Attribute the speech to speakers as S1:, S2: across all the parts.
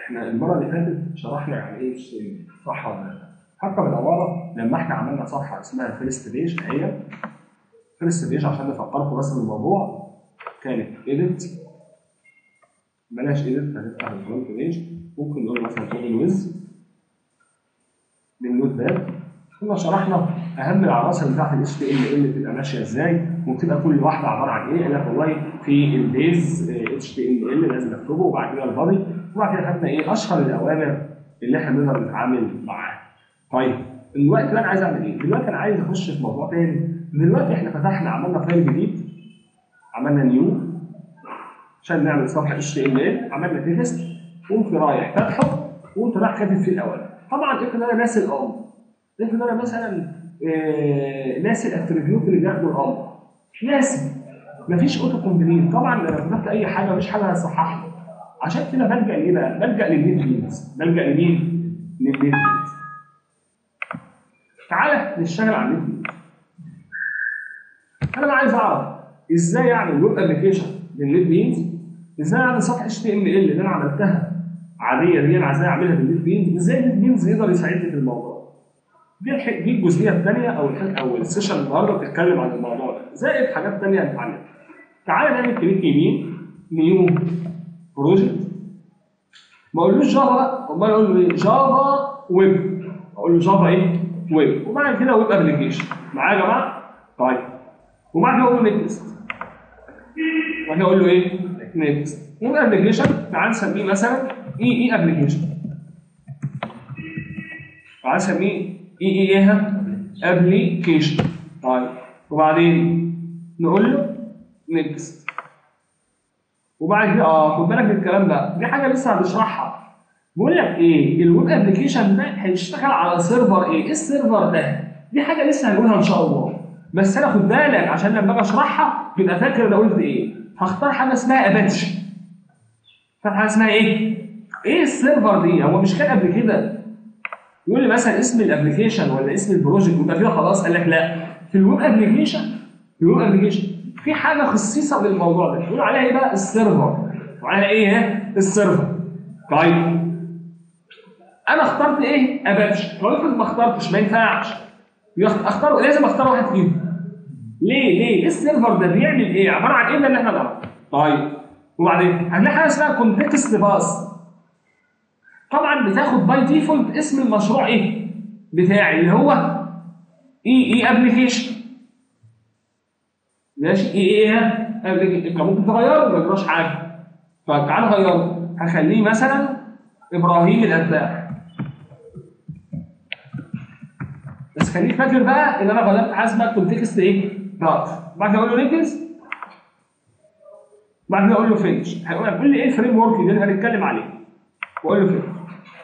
S1: احنا المره اللي فاتت شرحنا يعني ايه HTML صح ولا لا؟ حتى بالعباره لما احنا عملنا صفحه اسمها فيرست بيج اهي فيرست بيج عشان نفكركم بس بالموضوع كانت ايديت بلاش ايديت هنفتح الفرونت بيج ممكن نقول مثلا اوبن ويز من نوت باد كنا شرحنا اهم العناصر بتاعت ال HTML تبقى ماشيه ازاي وتبقى كل واحده عباره عن ايه؟ قال لك والله في البيز HTML لازم اكتبه وبعد كده البادي وبعد كده خدنا ايه؟ اشهر الاوامر اللي احنا نقدر نتعامل معاها. طيب دلوقتي بقى انا عايز اعمل ايه؟ دلوقتي انا عايز اخش في موضوع تاني دلوقتي احنا فتحنا عملنا فايل جديد عملنا نيو عشان نعمل صفحه HTML عملنا تكست قمت رايح فاتحه وقمت رايح كاتب فيه الاول طبعا افرض انا ناسي الامر افرض انا مثلا آه، ناسي الاتريبيوت اللي بياخده الامر ناسي مفيش اوتو كومبليت طبعا لما كتبت اي حاجه مفيش حاجه هتصحح لي عشان كده بلجا لايه بقى؟ بلجا للنيت بينز بلجا لمين؟ للنيت بينز تعالى نشتغل على النيت بينز انا بقى عايز اعرف ازاي اعمل ويب ابلكيشن للنيت بينز ازاي اعمل صفحه اتش تي ام ال اللي انا عملتها عاديه دي انا ازاي اعملها بالنيت بينز ازاي النيت بينز يقدر يساعدني في الموضوع دي الح- دي الجزئيه الثانيه او الح- او السيشن النهارده بتتكلم عن الموضوع ده زائد حاجات ثانيه هنتعلمها تعالى نعمل كليك يمين نيو بروجكت ما اقولوش جافا بقى امال اقول له ايه جافا ويب اقول له جافا ايه ويب وبعد كده ويب ابلكيشن معايا يا جماعه طيب وبعد كده اقول له نيكست وبعد كده اقول له ايه نيكست ويب ابلكيشن تعال نسميه مثلا اي اي ابلكيشن تعال نسميه اي اي ايه ابلكيشن طيب وبعدين نقول له نيكست وبعد كده اه خد بالك من الكلام ده دي حاجه لسه هنشرحها بيقول لك ايه الويب ابلكيشن ده هيشتغل على سيرفر ايه ايه السيرفر ده دي حاجه لسه هنقولها ان شاء الله بس انا خد بالك عشان لما اجي اشرحها تبقى فاكر انا قلت ايه هختار حاجه اسمها اباتشي اختار حاجه اسمها ايه ايه السيرفر دي هو مش كان قبل كده يقول لي مثلا اسم الابلكيشن ولا اسم البروجكت يبقى كده خلاص قال لك لا في الويب ابلكيشن في الويب ابلكيشن في حاجه خصيصه بالموضوع ده يقول عليها ايه بقى السيرفر وعلى ايه ها السيرفر طيب انا اخترت ايه اباتش لو افرض ما اخترتش ما ينفعش يخ- اختار لازم اختار واحد فيهم ليه ليه ايه السيرفر ده بيعمل ايه عباره عن ايه ده اللي احنا نعرفه طيب وبعدين هنلاقي حاجه اسمها كونتكست باس طبعا بتاخد باي ديفولت اسم المشروع ايه بتاعي اللي هو اي اي ابلكيشن ماشي ايه ايه ابلكيشن انت ممكن تغيره ما يجراش حاجه فتعال غيره هخليه مثلا ابراهيم الاتباع بس خليك فاكر بقى ان انا غيرت حاجه اسمها كونتكست ايه باس بعد كده اقول له نيكست بعد كده اقول له فينش هيقول هيقول لي ايه الفريم ورك اللي هنتكلم عليه واقول له فينش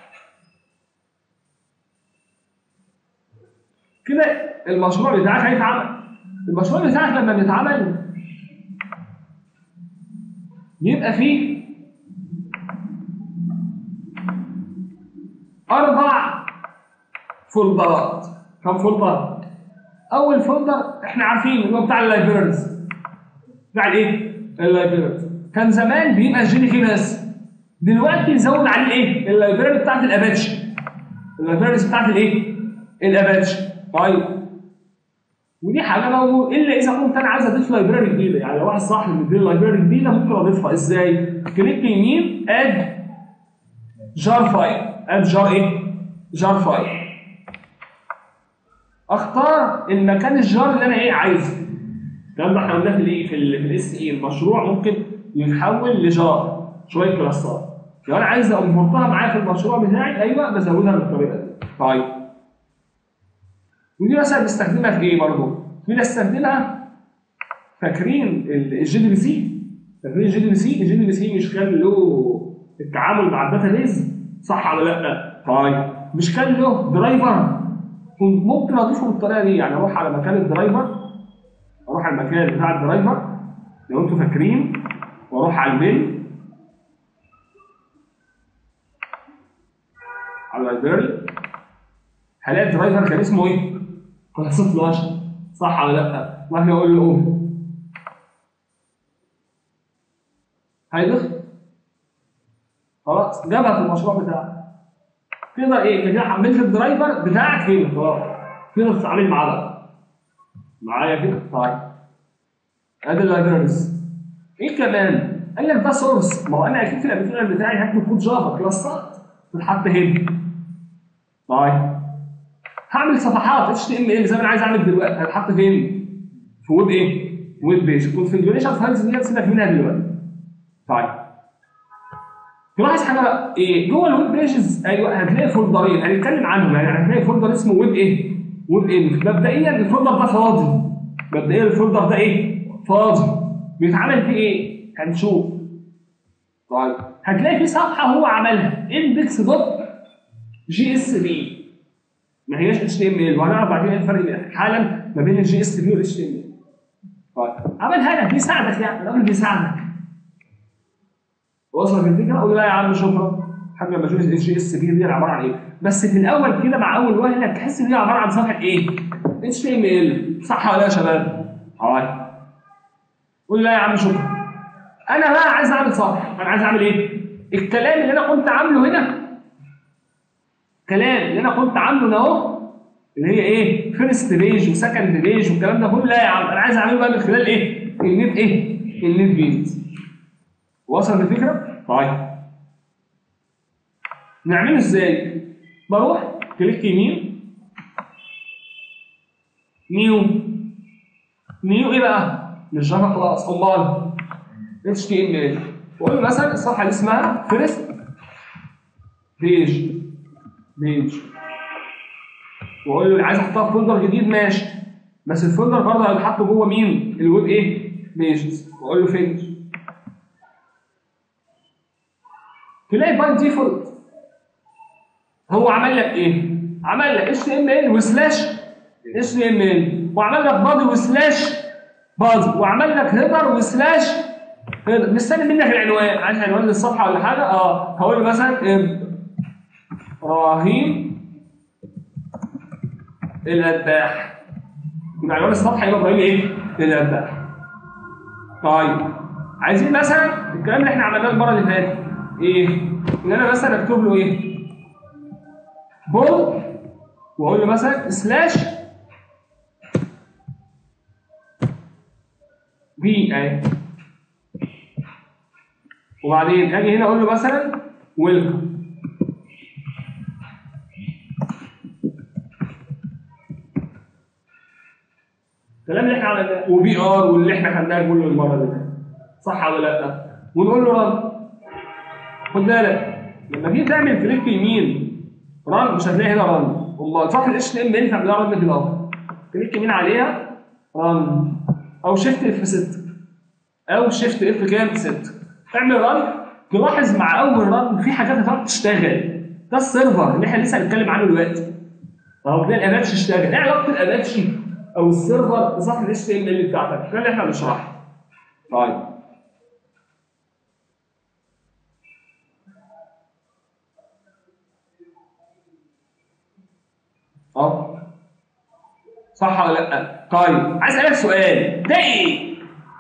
S1: كده المشروع بتاعك هيتعمل المشروع بتاعك لما بيتعمل بيبقى فيه أربع فولدرات كم فولدر؟ أول فولدر إحنا عارفين اللي هو بتاع اللايبرز بتاع الإيه؟ اللايبرز كان زمان بيبقى جي كي بس دلوقتي نزود عليه الإيه؟ اللايبراري بتاعت الأباتشي اللايبراريز بتاعت الإيه؟ الأباتشي طيب ودي حاجه موجوده الا اذا كنت انا عايز اضيف لايبراري جديده يعني لو واحد صاحبي مديني لايبراري جديده ممكن اضيفها ازاي؟ كليك يمين اد جار فايل اد جار ايه؟ جار فايل اختار المكان الجار اللي انا ايه عايزه الكلام ده احنا قلناه في الايه في الاس اي المشروع ممكن يتحول لجار شويه كلاستات لو انا عايز امبورتها معايا في المشروع بتاعي ايوه بزودها بالطريقه دي طيب ودي مثلا بنستخدمها في ايه برضه؟ بنستخدمها فاكرين الجي دي بي سي؟ فاكرين الجي دي بي سي؟ الجي دي بي سي مش كان له التعامل مع الداتا بيز صح ولا لا؟ طيب مش كان له درايفر؟ كنت ممكن اضيفه بالطريقه دي يعني اروح على مكان الدرايفر اروح على المكان بتاع الدرايفر لو انتوا فاكرين واروح على الميل على اللايبراري هلاقي الدرايفر كان اسمه ايه؟ كلاس 12 صح ولا لا؟ وبعد كده اقول له اوه هيضيف خلاص جابها في المشروع بتاعك تقدر ايه كده حملت الدرايفر بتاعك هنا خلاص تقدر تتعامل معاه بقى معايا كده طيب ادي اللايبرز ايه كمان قال لك ده سورس ما هو انا اكيد في الابلكيشن بتاعي هكتب كود جافا كلاسات تتحط هنا طيب هعمل صفحات اتش تي ام ال زي ما انا عايز اعمل دلوقتي هتحط فين؟ في ويب ايه؟ ويب بيج الكونفجريشن فايلز دي سيبك منها دلوقتي طيب تلاحظ حاجه بقى ايه جوه الويب بيجز ايوه هتلاقي فولدرين هنتكلم عنهم يعني هتلاقي فولدر اسمه ويب ايه؟ ويب انف مبدئيا الفولدر ده فاضي مبدئيا الفولدر ده ايه؟ فاضي بيتعمل فيه ايه؟ هنشوف طيب هتلاقي في صفحه هو عملها اندكس دوت جي اس بي ما هياش اتش تي ام ال وهنعرف بعدين ايه الفرق حالا ما بين الجي اس بي والاتش تي ام ال طيب عملها لك بيساعدك يعني الراجل بيساعدك وصلت الفكره اقول لا يا عم شكرا حاجه لما اشوف الاتش اس بي دي عباره عن ايه بس في الاول كده مع اول وهله تحس ان هي عباره عن صفحه ايه اتش تي ام ال صح ولا يا شباب طيب قول لا يا عم شكرا انا بقى عايز اعمل صفحه انا عايز اعمل ايه الكلام اللي انا كنت عامله هنا الكلام اللي انا كنت عامله هنا اهو اللي هي ايه فيرست بيج وسكند بيج والكلام ده كله لا يا عم انا عايز اعمله بقى من خلال ايه النت ايه النت بيز وصل الفكره طيب نعمله ازاي بروح كليك يمين نيو نيو ايه بقى مش جافا كلاس امال اتش تي ام ال واقول له مثلا الصفحه اللي اسمها فيرست بيج بيج واقول له اللي عايز احطها في فولدر جديد ماشي بس الفولدر برضه هيتحط جوه مين؟ الويب ايه؟ بيجز واقول له فينش تلاقي باي ديفولت هو عمل لك ايه؟ عمل لك اتش تي ام ال وسلاش اتش تي ام ال وعمل لك بادي وسلاش بادي وعمل لك هيدر وسلاش هيدر مستني منك العنوان عايز عنوان للصفحه ولا حاجه اه هقول له مثلا ابراهيم الذباح يبقى عنوان الصفحه يبقى ابراهيم ايه؟ الذباح طيب عايزين مثلا الكلام اللي احنا عملناه المره اللي فاتت ايه؟ ان انا مثلا اكتب له ايه؟ بول واقول له مثلا سلاش بي اهي وبعدين اجي هنا اقول له مثلا ويلكم الكلام اللي احنا عملناه وبي ار واللي احنا خدناه كله المره اللي فاتت صح ولا لا؟ ونقول له رن خد بالك لما تيجي تعمل كليك يمين رن مش هتلاقي هنا رن امال صفحه الاتش تي ام ال تعملها رن كده كليك يمين عليها رن او شيفت اف 6 او شيفت اف كام 6 تعمل رن تلاحظ مع اول رن في حاجات هتقعد تشتغل ده السيرفر اللي احنا لسه هنتكلم عنه دلوقتي اهو كده الاباتشي اشتغل ايه علاقه الاباتشي او السيرفر بصفحه الاتش تي ام ال بتاعتك ده اللي احنا بنشرحه طيب اه صح ولا لا؟ طيب عايز اسالك سؤال ده ايه؟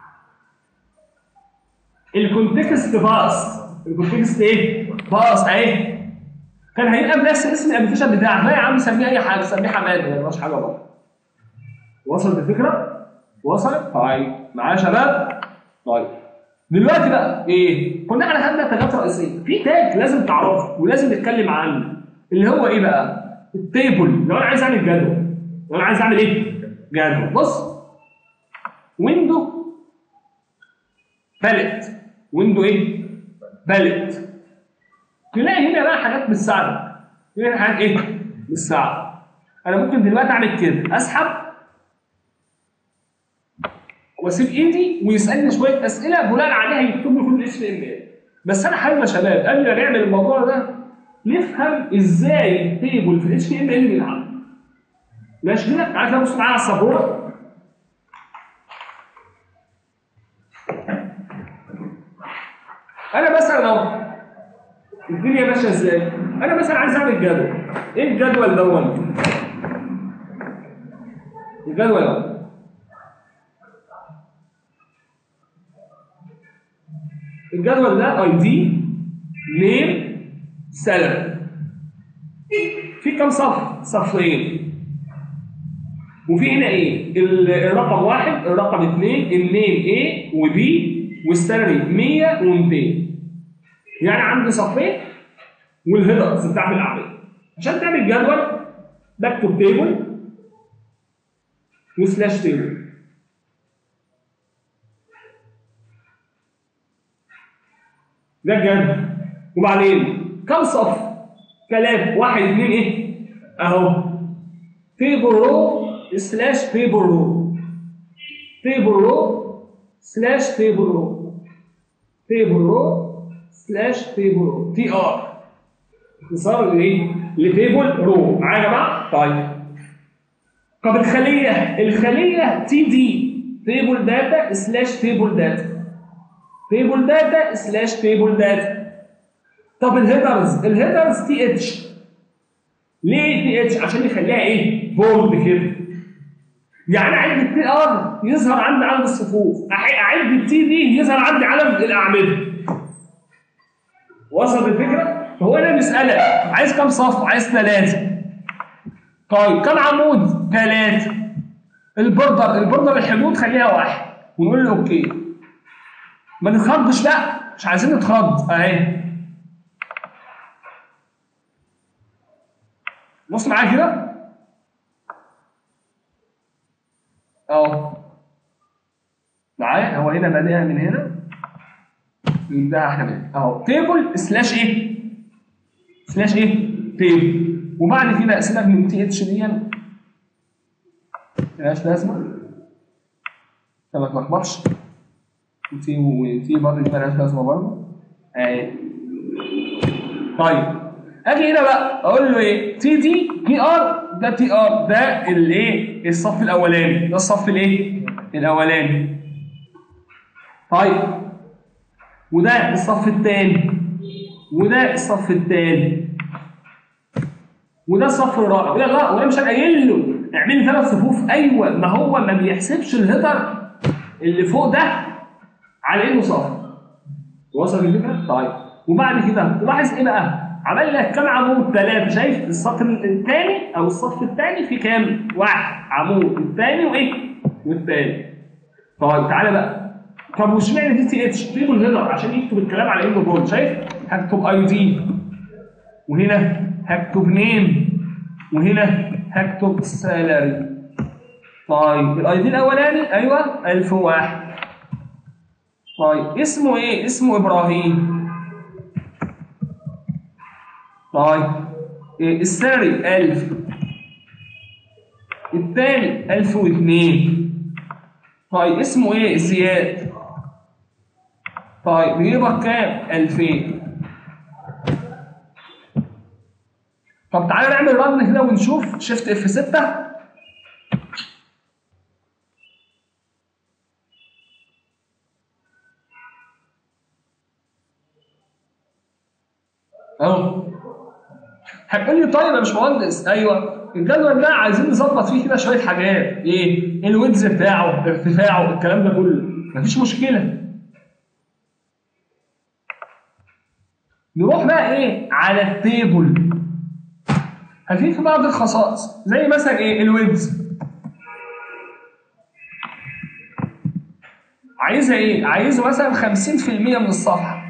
S1: الكونتكست باس الكونتكست ايه؟ باس اهي كان هيبقى بنفس اسم الابلكيشن بتاعك لا يا عم سميه اي حاجه سميه حماده ما يبقاش حاجه بره وصلت الفكره؟ وصلت؟ طيب معايا يا شباب؟ طيب دلوقتي بقى ايه؟ كنا احنا خدنا تاجات رئيسيه في تاج لازم تعرفه ولازم نتكلم عنه اللي هو ايه بقى؟ التيبل لو انا عايز اعمل جدول لو انا عايز اعمل ايه؟ جدول بص ويندو باليت ويندو ايه؟ باليت تلاقي هنا بقى حاجات بتساعدك تلاقي حاجات ايه؟ بتساعدك انا ممكن دلوقتي اعمل كده اسحب واسيب ايدي ويسالني شويه اسئله بناء عليها يكتب لي كل اتش ام ال بس انا حابب يا شباب قبل ما نعمل الموضوع ده نفهم ازاي التيبل في الاتش تي ام ال بيتعمل ماشي كده عايز ابص معايا على السبوره انا مثلا اهو الدنيا ماشيه ازاي انا مثلا عايز اعمل جدول ايه الجدول دوت الجدول ده الجدول ده اي دي نيم سالري في كم صف؟ صفين وفي هنا ايه؟ ال- الرقم واحد الرقم اثنين النيم A وB والسالري 100 و200 يعني عندي صفين والهيدرز بتعمل اعمال عشان تعمل جدول بكتب تيبل وسلاش تيبل ده الجدول وبعدين كم صف؟ كلام واحد اثنين ايه؟ اهو تيبل رو سلاش تيبل رو تيبل رو سلاش تيبل رو تيبل رو سلاش تيبل رو تي ار اختصار لايه؟ لتيبل رو معايا يا جماعه؟ طيب طب الخليه الخليه تي دي تيبل داتا سلاش تيبل داتا تيبل داتا سلاش تيبل داتا طب الهيدرز الهيدرز تي اتش ليه تي اتش عشان يخليها ايه بولد كده يعني اعد التي ار يظهر عندي عدد الصفوف أح- اعد التي دي يظهر عندي عدد الاعمده وصل الفكره فهو انا مساله عايز كام صف عايز ثلاثه طيب كم عمود ثلاثه البوردر البوردر الحدود خليها واحد ونقول له اوكي ما نتخضش بقى مش عايزين نتخض اهي بص معايا كده اهو معايا هو هنا بادئها من هنا ده احنا من اهو تيبل سلاش ايه سلاش ايه تيبل وبعد كده سيبك من تي اتش دي ملهاش لازمه عشان ما تلخبطش وتي وتي برضه دي ملهاش لازمه برضه اهي طيب اجي هنا بقى اقول له ايه تي دي تي ار ده تي ار ده الايه الصف الاولاني ده الصف الايه الاولاني طيب وده الصف الثاني وده الصف الثاني وده الصف الرابع ولا لا وانا مش قايل له اعمل لي ثلاث صفوف ايوه ما هو ما بيحسبش الهيدر اللي فوق ده على انه صف وصل الفكره؟ طيب وبعد كده تلاحظ ايه بقى؟ عمل لك كام عمود ثلاثه شايف الصف الثاني او الصف الثاني في كام؟ واحد عمود الثاني وايه؟ والثاني طيب تعالى بقى طب واشمعنى دي تي اتش؟ تيبل هيدر عشان يكتب الكلام على انه بول شايف؟ هكتب اي دي وهنا هكتب نيم وهنا هكتب سالري طيب الاي دي الاولاني ايوه 1001 طيب اسمه ايه؟ اسمه ابراهيم طيب إيه الساري 1000 الثاني 1002 طيب اسمه ايه؟ زياد طيب يبقى كام؟ 2000 طب تعالى نعمل رن كده ونشوف شيفت اف 6 اهو هتقول لي طيب يا باشمهندس ايوه الجدول ده عايزين نظبط فيه كده شويه حاجات ايه الويدز بتاعه ارتفاعه الكلام ده كله مفيش مشكله نروح بقى ايه على التيبل هفي في بعض الخصائص زي مثلا ايه الويدز عايزها ايه عايزه مثلا 50% من الصفحه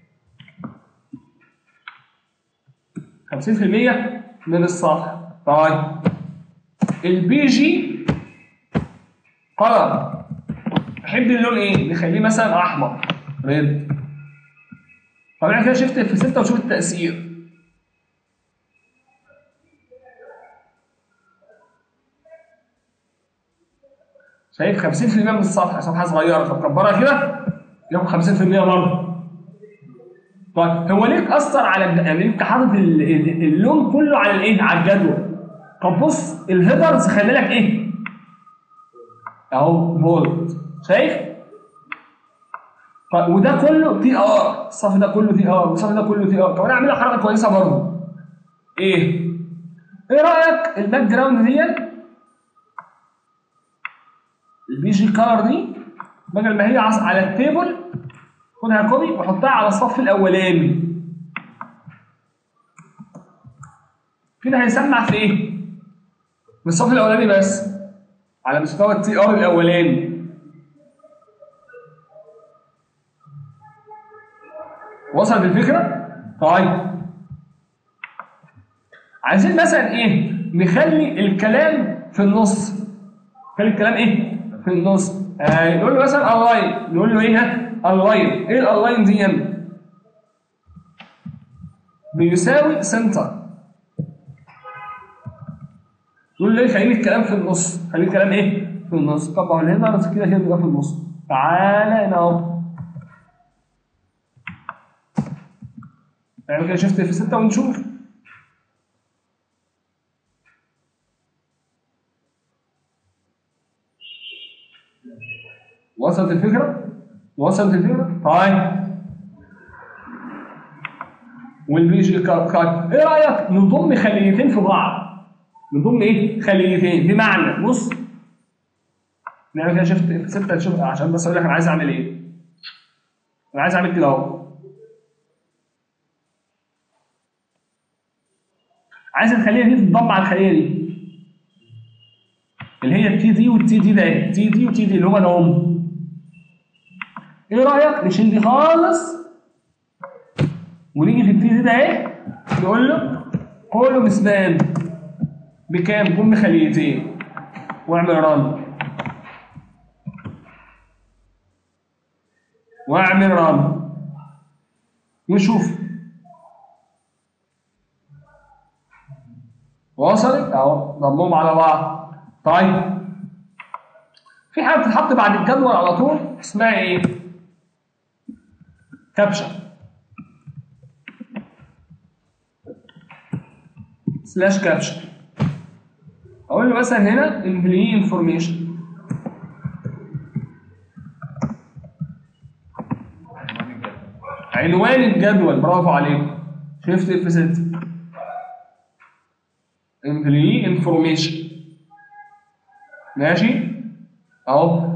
S1: 50% من الصفحه طيب البي جي قلم احب اللون ايه نخليه مثلا احمر ريد طب انا كده شفت في 6 وشوف التاثير شايف 50% من الصفحه صفحه صغيره فمكبرها كده ياخد 50% برضه طيب هو ليه اثر على الج- يعني انت حاطط ال- ال- اللون كله على الايه على الجدول طب بص الهيدرز خلي لك ايه اهو بولد شايف طيب وده كله تي ار الصف ده كله تي ار والصف ده كله تي ار طب انا اعمل لك حركه كويسه برضه ايه ايه رايك الباك جراوند ديت البي جي كار دي بدل ما هي عص- على التيبل خدها كوبي وحطها على الصف الاولاني كده هيسمع في ايه؟ في الصف الاولاني بس على مستوى التي ار الاولاني وصلت الفكره؟ طيب عايزين مثلا ايه؟ نخلي الكلام في النص نخلي الكلام ايه؟ في النص آه نقول له مثلا الاين نقول له ايه ها؟ الاين ايه الالاين دي يم؟ بيساوي سنتر نقول له ايه خليني الكلام في النص خليني الكلام ايه؟ في النص طب هو هنا بس كده هنا في النص تعالى هنا اهو يعني كده شفت في ستة ونشوف وصلت الفكرة؟ وصلت الفكرة؟ طيب والبي جي كات كات ايه رأيك نضم خليتين في بعض نضم ايه؟ خليتين بمعنى بص نعمل كده شفت في ستة شوف عشان بس اقول لك انا عايز اعمل ايه انا عايز اعمل كده اهو عايز الخليه دي تتضم على الخليه دي اللي هي التي دي والتي دي ده ايه تي دي وتي دي اللي هما دول ايه رايك نشيل دي خالص ونيجي في التي دي ده ايه نقول له كله مسبان بكام ضم خليتين واعمل رن واعمل رن وشوف وصلت اهو ضمهم على بعض طيب في حاجه بتتحط بعد الجدول على طول اسمها ايه كابشن سلاش كابشن اقول له مثلا هنا امبلي انفورميشن عنوان الجدول برافو عليك شفت اف 6 employee information ماشي اهو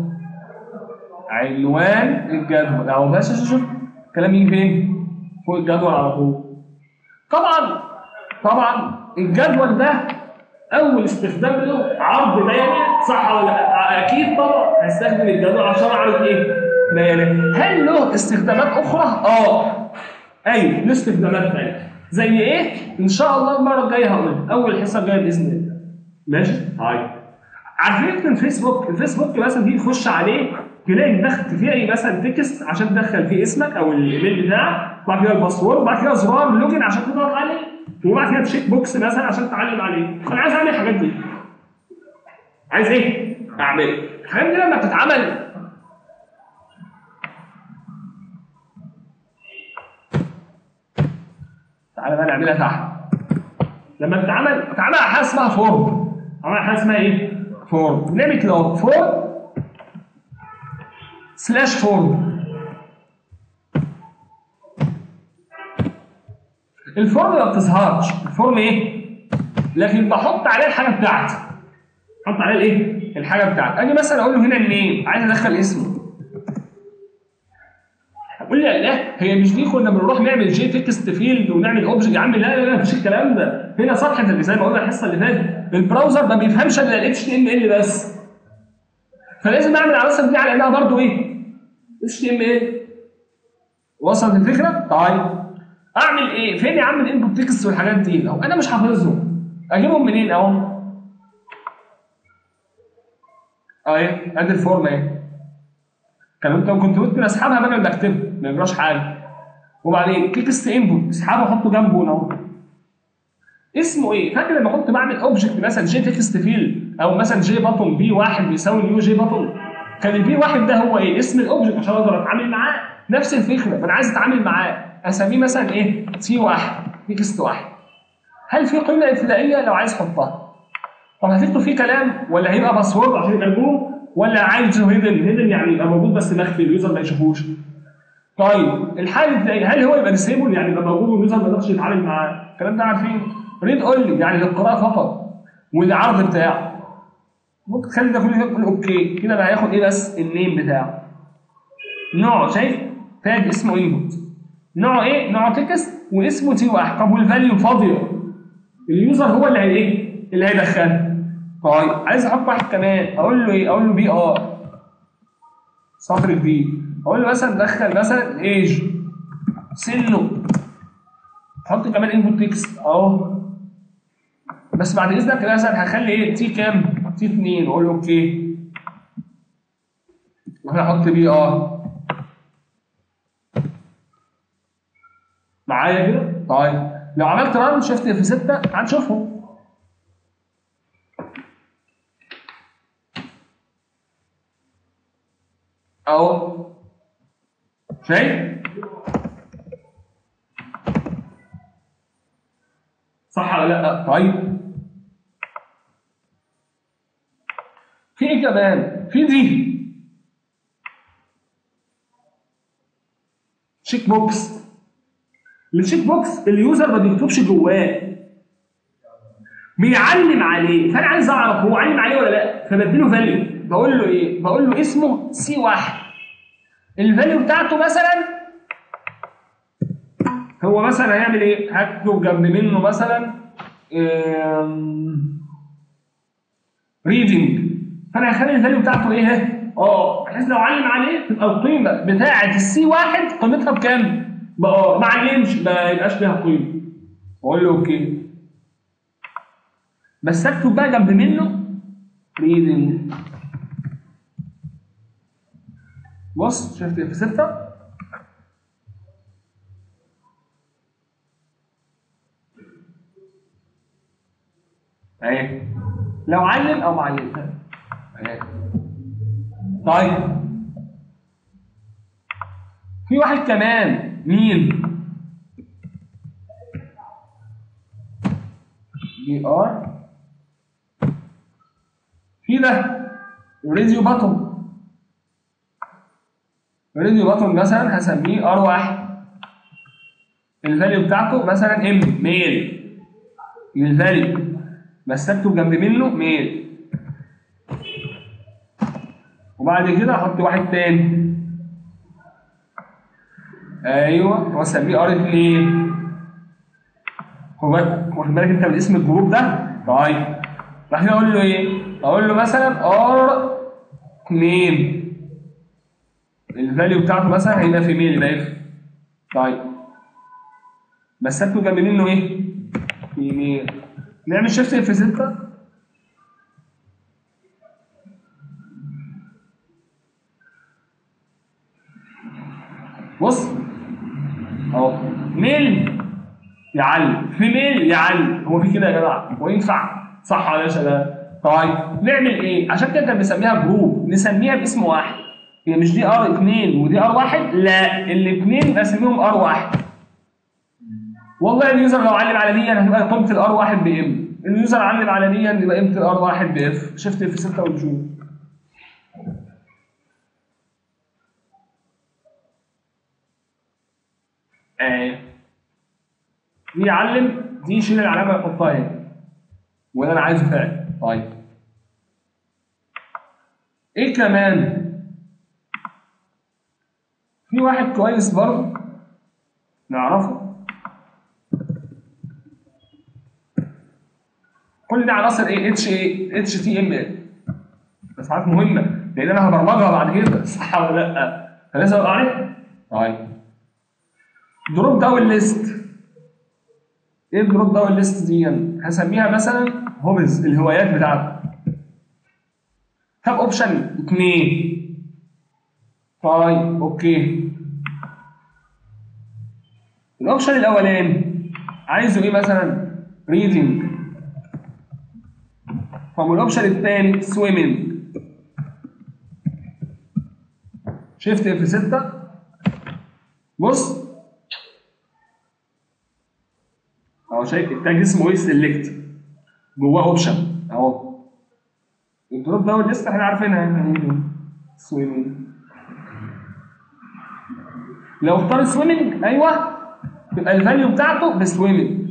S1: عنوان الجدول اهو بس شوف شوف الكلام يجي فين فوق الجدول على طول طبعا طبعا الجدول ده اول استخدام له عرض بيانات صح ولا لا اكيد طبعا هستخدم الجدول عشان اعرض ايه بيانات هل له استخدامات اخرى اه ايوه له استخدامات ثانيه زي ايه؟ ان شاء الله المره الجايه هقول اول حصه الجايه باذن الله. ماشي؟ طيب. عارفين من فيسبوك الفيسبوك مثلا تيجي تخش عليه تلاقي دخلت فيه اي مثلا تكست عشان تدخل فيه اسمك او الايميل بتاعك وبعد كده الباسورد وبعد كده زرار لوجن عشان تضغط عليه وبعد كده تشيك بوكس مثلا عشان تعلم عليه انا عايز اعمل الحاجات دي عايز ايه؟ اعملها الحاجات دي لما بتتعمل تعالى بقى نعملها تحت لما بتتعمل بتتعمل على حاجه اسمها فورم عمل حاجه اسمها ايه؟ فورم نعمل كده اهو فورم سلاش فورم الفورم ما بتظهرش الفورم ايه؟ لكن بحط عليه الحاجه بتاعتي احط عليه الايه؟ الحاجه بتاعتي اجي مثلا اقول له هنا النيم عايز ادخل اسمه قول لي لا هي مش دي كنا بنروح نعمل جي تكست فيلد ونعمل اوبجكت يا عم لا لا لا مفيش الكلام ده هنا صفحه اللي زي ما قلنا الحصه اللي فاتت البراوزر ما بيفهمش الا الاتش تي ام ال بس فلازم اعمل على مثلا دي على انها برضه ايه؟ اتش تي ام ال وصلت الفكره؟ طيب اعمل ايه؟ فين يا عم الانبوت تكست والحاجات دي؟ لو انا مش حافظهم اجيبهم منين اهو؟ اهي ادي الفورم اهي كان انت كنت ممكن اسحبها بدل ما اكتبها ما يجراش حاجه وبعدين تكست انبوت اسحبه احطه جنبه هنا اهو اسمه ايه؟ فاكر لما كنت بعمل اوبجكت مثلا جي تكست فيل او مثلا جي باتون بي واحد بيساوي نيو جي باتون كان البي واحد ده هو ايه؟ اسم الاوبجكت عشان اقدر اتعامل معاه نفس الفكره فانا عايز اتعامل معاه اسميه مثلا ايه؟ تي واحد تكست واحد هل في قيمه ابتدائيه لو عايز احطها؟ طب هتكتب فيه كلام ولا هيبقى باسورد عشان يبقى جوه ولا عايزه هيدن هيدن يعني يبقى موجود بس مخفي اليوزر ما يشوفوش طيب الحاله الابتدائيه هل هو يبقى ديسيبل يعني يبقى موجود واليوزر ما يقدرش يتعامل معاه الكلام ده عارفين ريد اونلي يعني للقراءه فقط والعرض بتاعه ممكن تخلي ده كله يقول اوكي كده بقى هياخد ايه بس النيم بتاعه نوعه شايف تاج اسمه انبوت نوعه ايه نوعه تكست واسمه تي واحد طب والفاليو فاضيه اليوزر هو اللي هي ايه اللي هيدخلها طيب عايز احط واحد كمان اقول له ايه اقول له بي ار سطر جديد اقول له مثلا دخل مثلا ايج سنه حط كمان انبوت تكست اهو بس بعد اذنك كده مثلا هخلي ايه تي كام تي 2 واقول له اوكي وانا احط بي ار معايا كده طيب لو عملت ران شيفت في 6 هنشوفهم اهو شايف صح ولا لا طيب في ايه كمان في دي تشيك بوكس التشيك بوكس اليوزر ما بيكتبش جواه بيعلم عليه فانا عايز اعرف هو علم عليه ولا لا فبديله فاليو بقول له ايه بقول له اسمه سي واحد الفاليو بتاعته مثلا هو مثلا هيعمل ايه هكتب جنب منه مثلا ريدنج فانا هخلي الفاليو بتاعته ايه اه بحيث لو علم عليه تبقى القيمه بتاعه السي واحد قيمتها بكام؟ بقى ما علمش ما يبقاش ليها قيمه اقول له اوكي بس اكتب بقى جنب منه ريدنج بص شفت في 6 اهي لو علم او ما علمش اهي طيب في واحد كمان مين بي ار في ده راديو باتون راديو باتون مثلا هسميه ار واحد الفاليو بتاعته مثلا ام ميل الفاليو بس اكتب جنب منه ميل وبعد كده احط واحد تاني ايوه واسميه ار 2 واخد بالك انت من اسم الجروب ده طيب راح اقول له ايه اقول له مثلا ار 2 الفاليو بتاعته مثلا هيبقى في ميل يبقى اف طيب بس اكتب جنب منه ايه في ميل نعمل شيفت اف 6 بص اهو ميل يعلم في ميل يعلم هو في كده يا جماعه هو ينفع صح ولا يا شباب طيب نعمل ايه عشان كده كان بنسميها جروب نسميها باسم واحد هي مش دي ار 2 ودي ار 1 لا الاثنين اسميهم ار 1 والله اليوزر لو علم على دي هتبقى قيمه الار 1 بام اليوزر علم على دي يبقى قيمه الار 1 باف شفت في 6 ونشوف آه. دي يعلم دي يشيل العلامه يحطها هنا وده انا عايزه فعلا طيب ايه كمان في واحد كويس برضه نعرفه كل دي عناصر ايه اتش ايه اتش تي ام ال بس حاجات مهمه لان انا هبرمجها بعد كده صح ولا لا فلازم ابقى عارف طيب دروب داون ليست ايه الدروب داون ليست دي هسميها مثلا هوبز الهوايات بتاعتك طب اوبشن اثنين طيب اوكي الاوبشن الاولاني عايزه ايه مثلا ريدنج طب والاوبشن الثاني سويمنج شيفت اف 6 بص اهو شايف التاج اسمه ايه سيلكت جواه اوبشن اهو الدروب داون لسه احنا عارفينها يعني سويمنج لو اختار سويمنج ايوه يبقى الفاليو بتاعته بسويمنج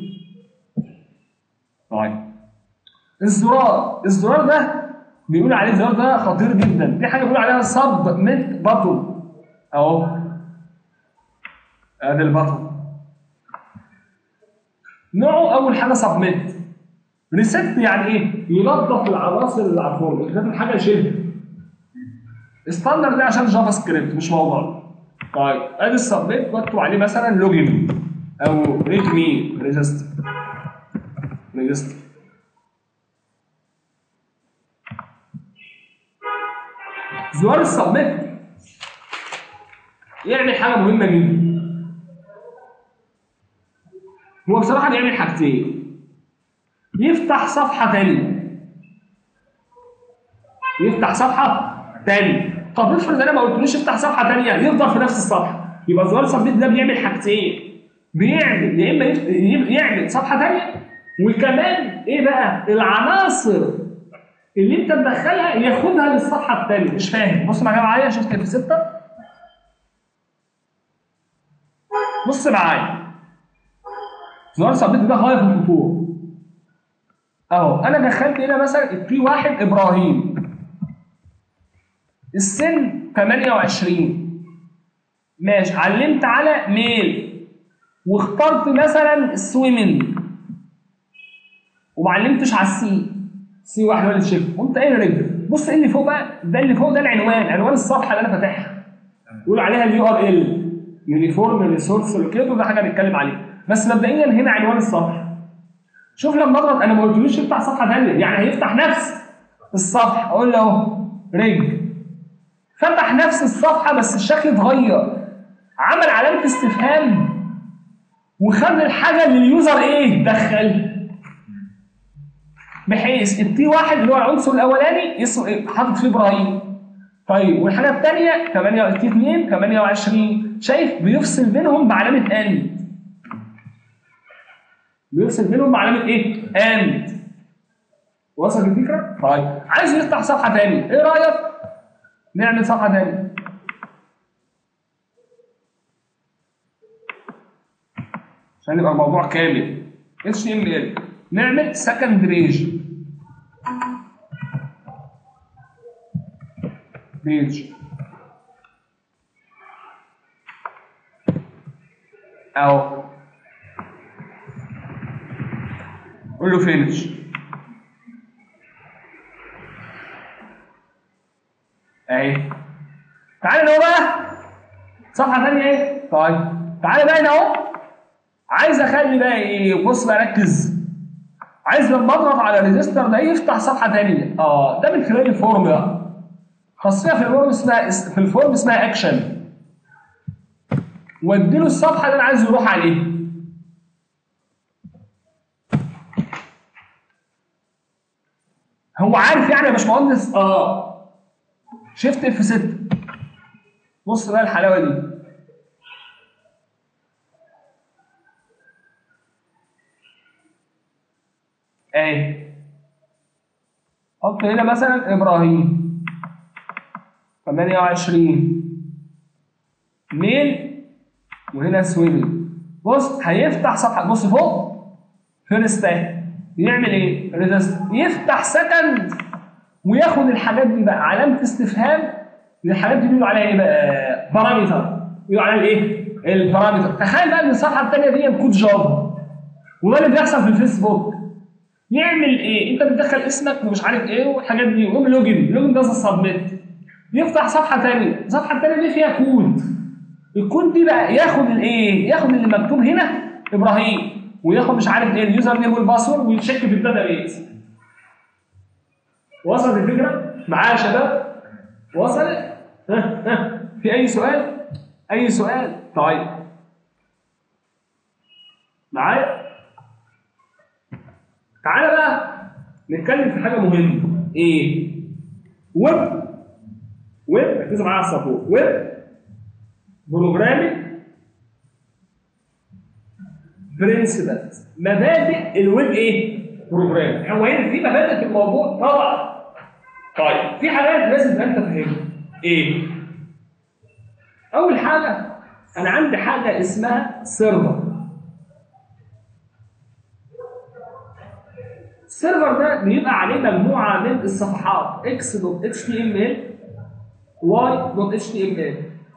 S1: طيب الزرار الزرار ده بيقول عليه الزرار ده خطير جدا في حاجه بيقول عليها سب ميت باتون اهو ادي الباتون نوعه اول حاجه سبميت ريست يعني ايه؟ ينظف العناصر اللي على الفورم كتاب الحاجه يشيلها ستاندرد ده عشان جافا سكريبت مش موضوع طيب ادي السبميت واكتب عليه مثلا لوجن او ريد مي ريجستر ريجستر زرار السبميت يعمل حاجه مهمه جدا هو بصراحه بيعمل حاجتين يفتح صفحه ثانيه يفتح صفحه ثانيه طب افرض انا ما قلتلوش افتح صفحه ثانيه يفضل في نفس الصفحه يبقى زرار السبميت ده بيعمل حاجتين بيعمل يا اما يف- يعمل صفحه ثانيه وكمان ايه بقى العناصر اللي انت تدخلها ياخدها للصفحه الثانيه مش فاهم بص معايا معايا شفت في 6 بص معايا زرار السبميت ده غايه في الخطوره اهو انا دخلت هنا مثلا البي واحد ابراهيم السن 28 ماشي علمت على ميل واخترت مثلا السويمنج وما علمتش على السي سي واحد ولا شيف قمت قايل رجل بص ايه اللي فوق بقى ده اللي فوق ده العنوان عنوان الصفحه اللي انا فاتحها يقول عليها اليو ار ال يونيفورم ريسورس لوكيتور ده حاجه هنتكلم عليها بس مبدئيا هنا عنوان الصفحه شوف لما اضغط انا ما قلتلوش يفتح صفحه ثانيه يعني هيفتح نفس الصفحه اقول له اهو رج فتح نفس الصفحه بس الشكل اتغير عمل علامه استفهام وخد الحاجه اللي اليوزر ايه دخلها بحيث التي واحد اللي هو العنصر الاولاني اسمه ايه حاطط فيه ابراهيم طيب والحاجه الثانيه 8 تي 2 28 شايف بيفصل بينهم بعلامه اند بيفصل بينهم بعلامه ايه اند وصل الفكره طيب عايز يفتح صفحه ثانيه ايه رايك نعمل صفحه ثانيه عشان يبقى الموضوع كامل HTML نعمل second page page أو قول له finish أهي تعالى هنا بقى صفحة ثانية إيه؟ طيب تعالى بقى هنا أهو عايز اخلي بقى ايه بص بقى ركز عايز لما اضغط على الريجستر ده يفتح صفحه ثانيه اه ده من خلال الفورم بقى خاصيه في الفورم اسمها في الفورم اسمها اكشن واديله الصفحه اللي انا عايز يروح عليها هو عارف يعني يا باشمهندس اه شفت اف 6 بص بقى الحلاوه دي اهي حط هنا مثلا ابراهيم 28 ميل وهنا سويمنج بص هيفتح صفحه بص فوق فيرست اهي يعمل ايه؟ ريزست يفتح سكند وياخد الحاجات دي بقى علامه استفهام الحاجات دي بيقولوا عليها ايه بقى؟ بارامتر بيقولوا عليها الايه؟ البارامتر تخيل بقى ان الصفحه الثانيه دي كود جافا وده اللي بيحصل في الفيسبوك يعمل ايه؟ انت بتدخل اسمك ومش عارف ايه والحاجات دي ويقوم لوجن لوجن ده سبميت يفتح صفحه ثانيه الصفحه الثانيه دي فيها كود الكود دي بقى ياخد الايه؟ ياخد اللي مكتوب هنا ابراهيم وياخد مش عارف ايه اليوزر نيم والباسورد ويتشيك في الداتا بيز وصلت الفكره؟ معايا يا شباب؟ وصلت؟ ها ها في اي سؤال؟ اي سؤال؟ طيب معايا؟ تعالى بقى نتكلم في حاجه مهمه ايه ويب ويب ركزوا معايا على السبورت ويب بروجرامينج برنسبلز مبادئ الويب ايه بروجرام هو هنا في مبادئ في الموضوع طبعا طيب في حاجات لازم تبقى انت فاهمها ايه اول حاجه انا عندي حاجه اسمها سيرفر السيرفر ده بيبقى عليه مجموعه من الصفحات x.html y.html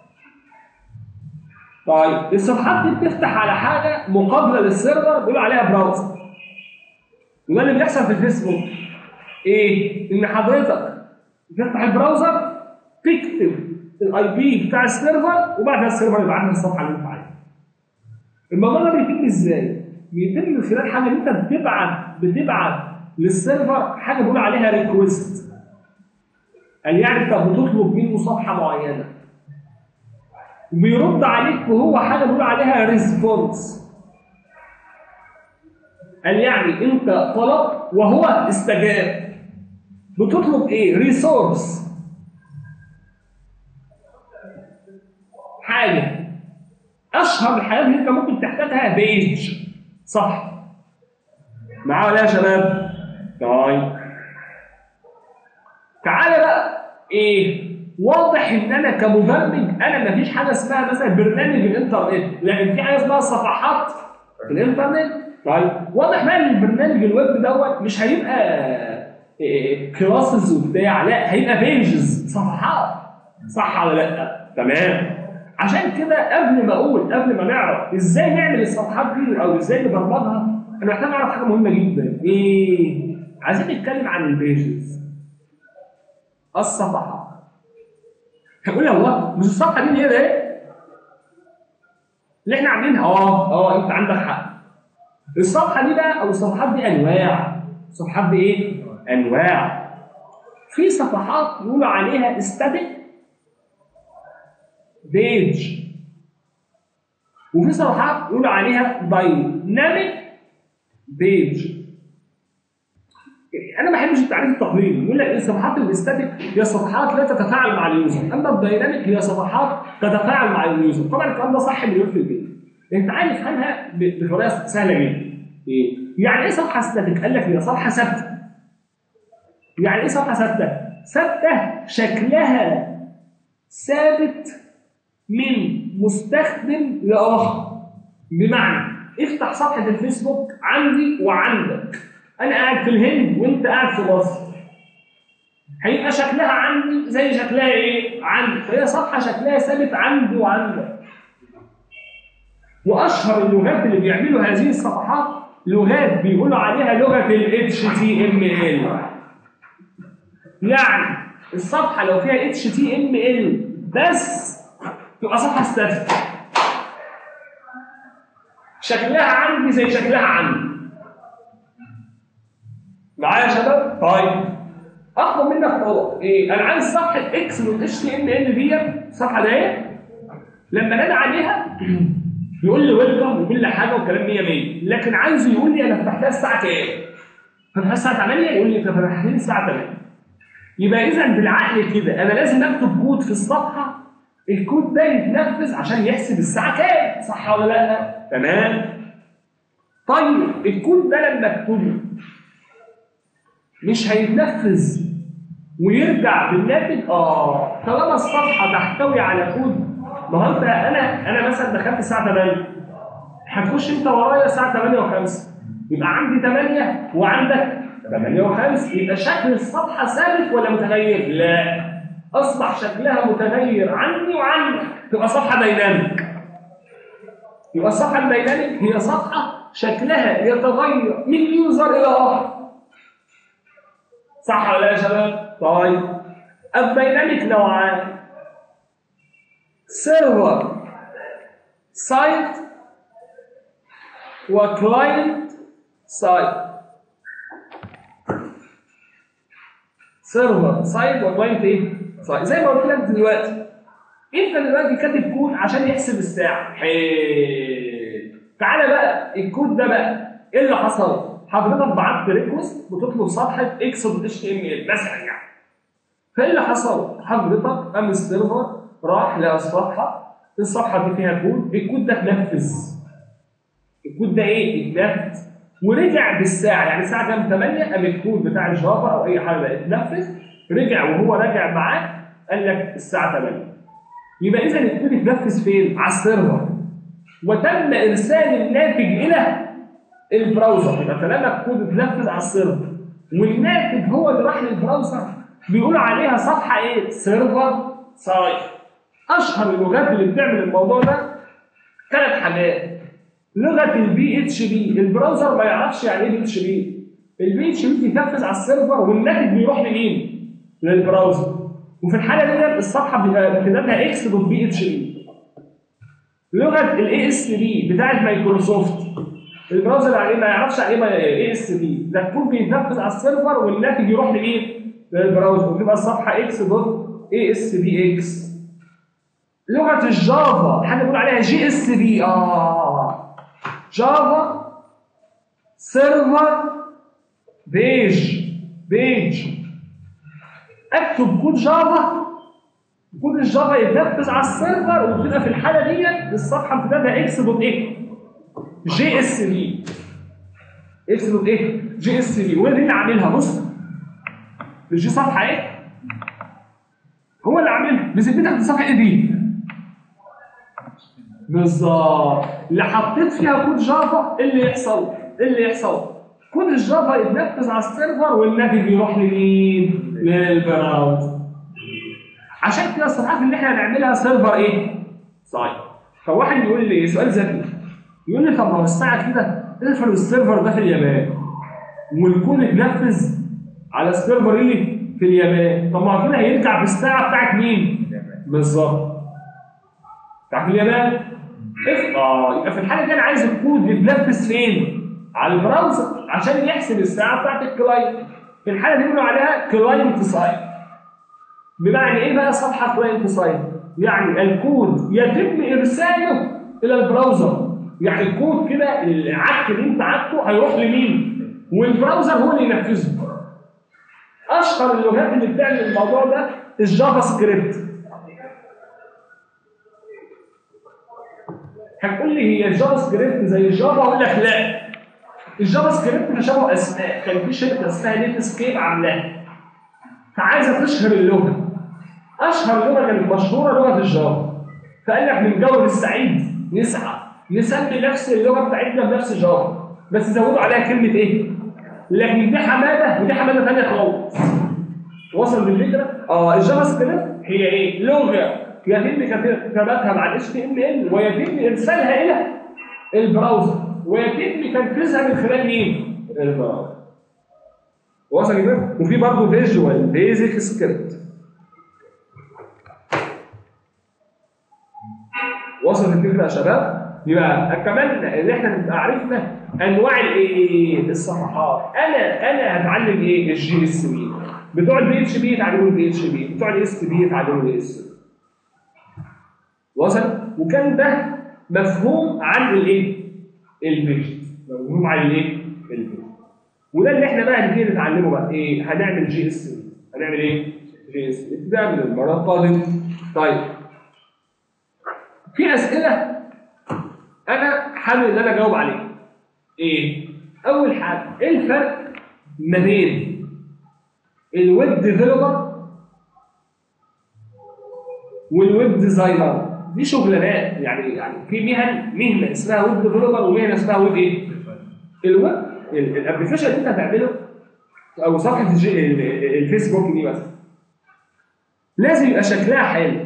S1: طيب الصفحات دي بتفتح على حاجه مقابله للسيرفر بيقولوا عليها براوزر وده اللي بيحصل في الفيسبوك ايه؟ ان حضرتك تفتح البراوزر تكتب الاي بي بتاع السيرفر وبعد كده السيرفر يبعت لك الصفحه اللي انت عايزها. الموضوع ده بيتم ازاي؟ بيتم من خلال حاجه ان انت بتبعت بتبعت للسيرفر حاجه بيقول عليها ريكويست. قال يعني انت بتطلب منه صفحه معينه. وبيرد عليك وهو حاجه بيقول عليها ريسبونس. قال يعني انت طلبت وهو استجاب. بتطلب ايه؟ ريسورس. حاجه اشهر الحاجات اللي انت ممكن تحتاجها بيج صح معايا ولا يا شباب طيب تعالى بقى ايه واضح ان انا كمبرمج انا مفيش حاجه اسمها مثلا برنامج الانترنت لكن في حاجه اسمها صفحات في الانترنت طيب واضح بقى ان البرنامج الويب دوت مش هيبقى كلاسز وبتاع لا هيبقى بيجز صفحات صح ولا لا تمام عشان كده قبل ما اقول قبل ما نعرف ازاي نعمل الصفحات دي او ازاي نبرمجها انا محتاج اعرف حاجه مهمه جدا ايه عايزين نتكلم عن البيجز الصفحات هقول هو مش الصفحه دي اللي هي ايه اللي احنا عاملينها اه اه انت عندك حق الصفحه دي بقى او الصفحات دي انواع الصفحات دي ايه انواع في صفحات يقولوا عليها استاتيك بيج وفي صفحات يقولوا عليها دايناميك بيج انا ما بحبش التعريف التقليدي يقول لك ايه صفحات الاستاتيك هي صفحات لا تتفاعل مع اليوزر اما الدايناميك هي صفحات تتفاعل مع اليوزر طبعا الكلام ده صح مليون في المية انت عايز تفهمها بطريقه سهله جدا ايه يعني ايه صفحه استاتيك قال لك هي صفحه ثابته يعني ايه صفحه ثابته ثابته شكلها ثابت من مستخدم لاخر بمعنى افتح صفحه الفيسبوك عندي وعندك انا قاعد في الهند وانت قاعد في مصر هيبقى شكلها عندي زي شكلها ايه عندي فهي صفحه شكلها ثابت عندي وعندك واشهر اللغات اللي بيعملوا هذه الصفحات لغات بيقولوا عليها لغه ال HTML يعني الصفحه لو فيها HTML بس تبقى صفحه ستاتيك شكلها عندي زي شكلها عندي معايا يا شباب طيب اطلب منك طلب ايه انا عايز صفحه اكس من اتش تي ام ال دي الصفحه دي لما نادى عليها يقول لي ويلكم وكل حاجه وكلام 100 100 لكن عايزه يقول لي انا فتحتها الساعه كام فتحتها الساعه 8 يقول لي انت فتحتها الساعه 8 يبقى اذا بالعقل كده انا لازم اكتب كود في الصفحه الكود ده يتنفذ عشان يحسب الساعه كام صح ولا لا تمام طيب الكود ده لما اكتبه مش هيتنفذ ويرجع بالناتج اه طالما الصفحه تحتوي على كود ما هو انت انا انا مثلا دخلت الساعه 8 هتخش انت ورايا الساعه 8 و5 يبقى عندي 8 وعندك 8 و5 يبقى شكل الصفحه ثابت ولا متغير؟ لا اصبح شكلها متغير عندي وعندك تبقى صفحه دايناميك يبقى الصفحه الدايناميك هي صفحه شكلها يتغير من يوزر الى اخر صح ولا يا شباب؟ طيب الدايناميك نوعان سيرفر سايت وكلاينت سايت سيرفر سايت وكلاينت ايه؟ سايت زي ما قلت لك دلوقتي انت دلوقتي كاتب كود عشان يحسب الساعه حلو تعالى بقى الكود ده بقى ايه اللي حصل؟ حضرتك بعت ريكوست بتطلب صفحه اكس اتش تي ام ال مثلا يعني فايه اللي حصل؟ حضرتك قام السيرفر راح لقى الصفحه الصفحه دي فيها كود الكود ده اتنفذ الكود ده ايه؟ اتنفذ ورجع بالساعه يعني الساعه كام 8 قام الكود بتاع الجافا او اي حاجه اتنفذ رجع وهو راجع معاك قال لك الساعه 8 يبقى اذا الكود اتنفذ فين؟ على السيرفر وتم ارسال الناتج الى البراوزر يبقى كلامك كود اتنفذ على السيرفر والناتج هو اللي راح للبراوزر بيقول عليها صفحه ايه؟ سيرفر سايت اشهر اللغات اللي بتعمل الموضوع ده ثلاث حاجات لغه البي اتش بي البراوزر ما يعرفش يعني ايه بي اتش بي البي اتش بي بيتنفذ على السيرفر والناتج بيروح لمين؟ للبراوزر وفي الحاله دي الصفحه بيبقى امتدادها اكس دوت بي اتش بي لغه الاي اس بي بتاعت مايكروسوفت البراوزر عليه ما يعرفش عليه اي اس بي ده الكود بيتنفذ على السيرفر والناتج يروح لايه؟ للبراوزر وتبقى الصفحه اكس دوت اي اس بي اكس لغه الجافا حد بيقول عليها جي اس بي اه جافا سيرفر بيج بيج اكتب كود جافا كود الجافا يتنفذ على السيرفر وتبقى في الحاله ديت الصفحه امتدادها اكس دوت ايه جي اس بي اكس دوت ايه جي اس بي وانا اللي عاملها بص مش دي صفحه ايه هو اللي عاملها بذمتك دي صفحه ايه دي بالظبط اللي حطيت فيها كود جافا ايه اللي يحصل ايه اللي يحصل كود الجافا يتنفذ على السيرفر والناتج يروح لمين للبراوزر عشان كده الصفحات اللي احنا هنعملها سيرفر ايه صحيح فواحد يقول لي سؤال ذكي يقول لي طب ما هو الساعه كده افرض السيرفر ده في اليابان والكود اتنفذ على السيرفر ايه في اليابان طب ما هو كده هيرجع في الساعه بتاعت مين بالظبط بتاعت اليابان اف اه يبقى في الحاله دي انا عايز الكود يتنفذ فين على البراوزر عشان يحسب الساعه بتاعت الكلاينت في الحاله دي بنقول عليها كلاينت سايد بمعنى ايه بقى صفحه كلاينت سايد يعني الكود يتم ارساله الى البراوزر يعني الكود كده العك اللي انت عكته هيروح لمين والبراوزر هو اللي ينفذه اشهر اللغات اللي بتعمل الموضوع ده الجافا سكريبت هتقول لي هي الجافا سكريبت زي الجافا اقول لك لا الجافا سكريبت تشابه اسماء كان في شركه اسمها نيت سكيب عاملاها فعايزه تشهر اللغه اشهر لغه كانت مشهوره لغه الجافا فقال لك من جو السعيد نسعى نسمي نفس اللغه بتاعتنا بنفس جافا بس زودوا عليها كلمه ايه؟ لكن دي حماده ودي حماده ثانيه خالص وصل بالفكره؟ اه الجافا سكريبت هي ايه؟ لغه يتم كتابتها مع ال HTML ويتم ارسالها الى البراوزر ويتم تنفيذها من خلال مين؟ البراوزر. وصل كده؟ وفي برضه فيجوال بيزك سكريبت. وصلت الفكره يا شباب؟ يبقى اتمنى ان احنا نبقى عرفنا انواع الايه؟ الصفحات. انا انا هتعلم ايه؟ الجي اس بي. بتوع البي اتش بي يتعلموا البي اتش بي، بتوع الاس بي يتعلموا الاس بي. وصل وكان ده مفهوم عن الايه الفيجن مفهوم عن الايه الفيجن وده اللي احنا بقى هنبتدي نتعلمه بقى ايه هنعمل جي اس هنعمل ايه جي اس ابتداء من المره القادمه طيب في اسئله انا حابب ان انا اجاوب عليها ايه اول حاجه ايه الفرق ما بين الويب ديفلوبر والويب ديزاينر دي شغلانات يعني يعني في مهن مهنه اسمها ويب ديفلوبر ومهنه اسمها ويب ايه؟ الويب الابلكيشن اللي انت هتعمله او صفحه الفيسبوك دي مثلا لازم يبقى شكلها حلو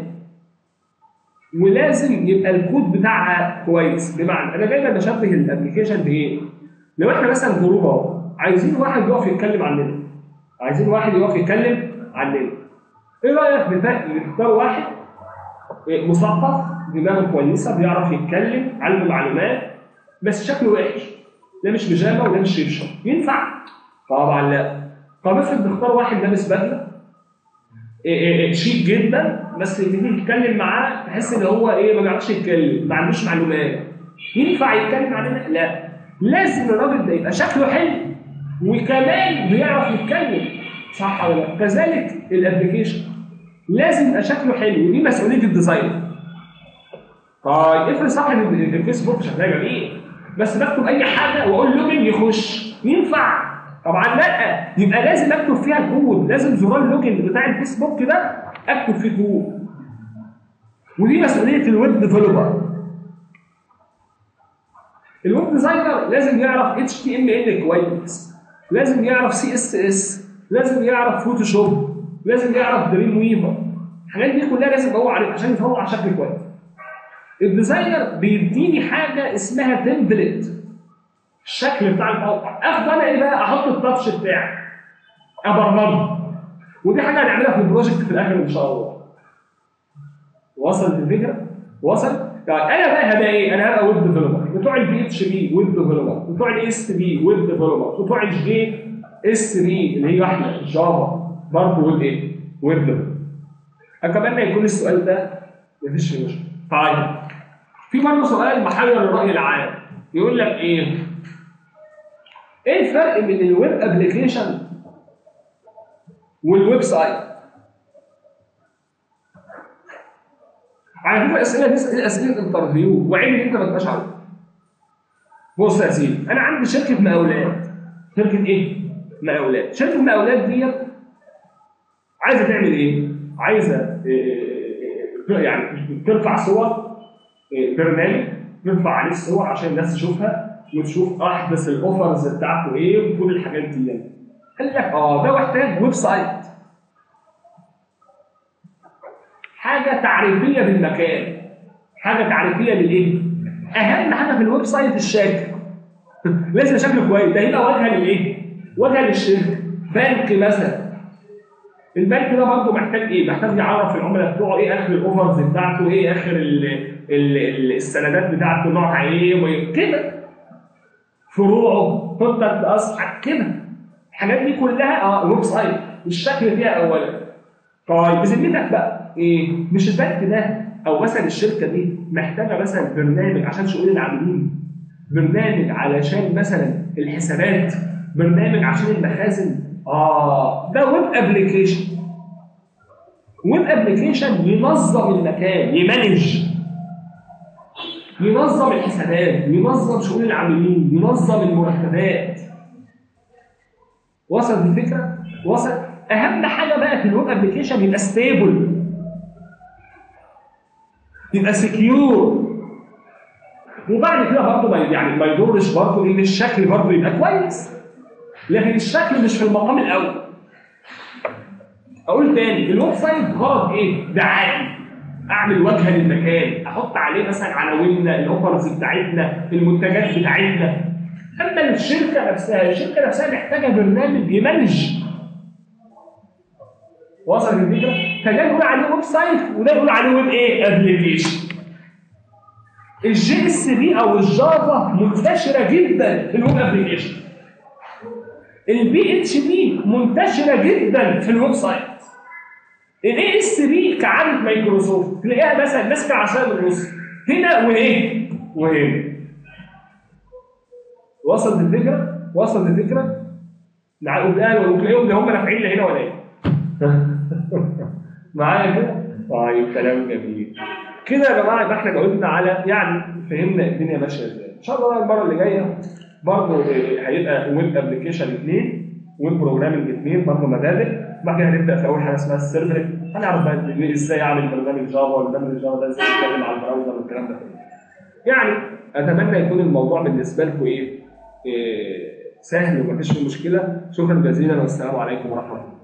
S1: ولازم يبقى الكود بتاعها كويس بمعنى انا دايما بشبه الابلكيشن بايه؟ لو احنا مثلا جروب اهو عايزين واحد يقف يتكلم عننا عايزين واحد يقف يتكلم عننا ايه رايك نختار واحد مثقف دماغه كويسه بيعرف يتكلم عنده معلومات بس شكله وحش ده مش بيجامه وده مش شبشب ينفع؟ طبعا لا طب افرض نختار واحد لابس بدله شيك جدا بس تيجي تتكلم معاه تحس ان هو ايه ما بيعرفش يتكلم ما عندوش معلومات ينفع يتكلم عننا؟ لا لازم الراجل ده يبقى شكله حلو وكمان بيعرف يتكلم صح ولا لا؟ كذلك الابلكيشن لازم يبقى شكله حلو ودي مسؤوليه الديزاين طيب افرض صفحه الفيسبوك شكلها جميل بس بكتب اي حاجه واقول لوجن يخش ينفع طبعا لا يبقى لازم اكتب فيها كود لازم زرار اللوجن بتاع الفيسبوك ده اكتب فيه كود ودي مسؤوليه الويب ديفلوبر الويب ديزاينر لازم يعرف اتش تي ام ال كويس لازم يعرف سي اس اس لازم يعرف فوتوشوب لازم يعرف دريم ويفر الحاجات دي كلها لازم هو عارف عشان يطلع شكل كويس الديزاينر بيديني حاجه اسمها تمبلت الشكل بتاع الموقع اخد انا ايه بقى احط التاتش بتاعي ابرمجه ودي حاجه هنعملها في البروجكت في الاخر ان شاء الله وصلت الفكره؟ وصل؟ طيب انا بقى هبقى ايه؟ انا هبقى ويب ديفلوبر بتوع البي اتش بي ويب ديفلوبر بتوع الاس بي ويب ديفلوبر بتوع الجي اس بي اللي هي واحده جافا برضه ويب ايه؟ ويب ديفلوبر اتمنى يكون السؤال ده مفيش فيه مشكله طيب في برضه سؤال محير الراي العام يقول لك ايه؟ ايه الفرق بين الويب ابلكيشن والويب سايت؟ على فكره الاسئله دي اسئله اسئله انترفيو وعيب ان انت ما تبقاش عارف بص يا سيدي انا عندي شركه مقاولات شركه ايه؟ مقاولات شركه المقاولات ديت عايزه تعمل ايه؟ عايزه إيه يعني ترفع صور إيه برنامج ترفع عليه الصور عشان الناس تشوفها وتشوف احدث الاوفرز بتاعته ايه وكل الحاجات دي يعني. قال لك اه ده محتاج ويب سايت حاجه تعريفيه بالمكان حاجه تعريفيه للايه؟ اهم حاجه في الويب سايت الشكل لازم شكله كويس ده هنا واجهه للايه؟ واجهه للشركه بنك مثلا البنك ده برضه محتاج ايه؟ محتاج يعرف العملاء بتوعه ايه اخر الاوفرز بتاعته ايه اخر ال ال ال السندات بتاعته نوعها ايه كده فروعه كونتاكت اصحى كده الحاجات دي كلها اه ويب سايت الشكل فيها اولا طيب بذمتك بقى ايه مش البنك ده او مثلا الشركه دي محتاجه مثلا برنامج عشان شؤون العاملين برنامج علشان مثلا الحسابات برنامج عشان المخازن اه ده ويب ابلكيشن ويب ابلكيشن ينظم المكان يمانج ينظم الحسابات ينظم شؤون العاملين ينظم المرتبات وصلت الفكره وصل اهم حاجه بقى في الويب ابلكيشن يبقى ستيبل يبقى سكيور وبعد كده برضه ما يعني ما يضرش برضه ان الشكل برضه يبقى كويس لكن الشكل مش في المقام الاول اقول تاني الويب سايت غرض ايه؟ دعائي اعمل واجهه للمكان احط عليه مثلا عناويننا الاوفرز بتاعتنا المنتجات بتاعتنا اما الشركه نفسها الشركه نفسها محتاجه برنامج يمانج وصل الفكره؟ فده يقول عليه ويب سايت وده يقول عليه ويب ايه؟ ابلكيشن. الجي اس بي او الجافا منتشره جدا في الويب ابلكيشن. البي اتش بي منتشره جدا في الويب سايت. الاي اس بي كعادة مايكروسوفت تلاقيها مثلا ماسكه عصايه من النص هنا وايه؟ وهنا. وصلت الفكره؟ وصلت الفكره؟ وتلاقيهم اللي هم نافعين لا هنا ولا هنا. معايا كده؟ طيب كلام جميل. كده يا جماعه يبقى احنا جاوبنا على يعني فهمنا الدنيا ماشيه ازاي. ان شاء الله بقى المره اللي جايه برضه هيبقى ويب ابلكيشن اثنين ويب بروجرامنج اثنين برضه مبادئ بعد كده هنبدا في اول حاجه اسمها السيرفلت هنعرف بقى ازاي اعمل برنامج جافا والبرنامج جافا ده ازاي يتكلم على البراوزر والكلام ده كله. يعني اتمنى يكون الموضوع بالنسبه لكم ايه, إيه سهل ومفيش فيه مشكله شكرا جزيلا والسلام عليكم ورحمه الله